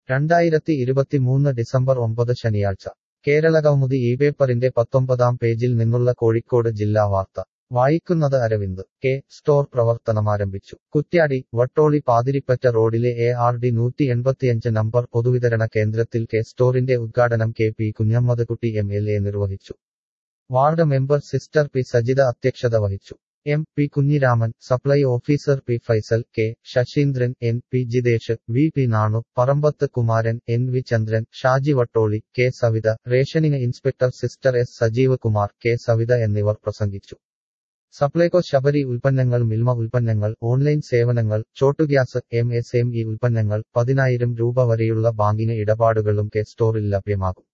രണ്ടായിരത്തി ഇരുപത്തിമൂന്ന് ഡിസംബർ ഒമ്പത് ശനിയാഴ്ച കേരളകൗമുദി ഈ പേപ്പറിന്റെ പത്തൊമ്പതാം പേജിൽ നിന്നുള്ള കോഴിക്കോട് ജില്ലാ വാർത്ത വായിക്കുന്നത് അരവിന്ദ് കെ സ്റ്റോർ പ്രവർത്തനമാരംഭിച്ചു കുറ്റ്യാടി വട്ടോളി പാതിരിപ്പറ്റ റോഡിലെ എ ആർ ഡി നൂറ്റി എൺപത്തിയഞ്ച് നമ്പർ പൊതുവിതരണ കേന്ദ്രത്തിൽ കെ സ്റ്റോറിന്റെ ഉദ്ഘാടനം K P Kunhammedkutty M L A നിർവഹിച്ചു ward member sister P Sajitha അധ്യക്ഷത വഹിച്ചു M P Kunhiraman supply officer P Faisal K Sasheendran N P Jithesh V P Nanu Parambath Kumaran N V Chandran Shaji Vattoli K Savitha rationing inspector sister S Sajeev Kumar K Savitha എന്നിവർ പ്രസംഗിച്ചു സപ്ലൈകോ ശബരി ഉൽപ്പന്നങ്ങൾ മിൽമ ഉൽപ്പന്നങ്ങൾ ഓൺലൈൻ സേവനങ്ങൾ Chhotu Gas M S M E ഉൽപ്പന്നങ്ങൾ പതിനായിരം രൂപ വരെയുള്ള ബാങ്കിങ് ഇടപാടുകളും കെ സ്റ്റോറിൽ ലഭ്യമാകും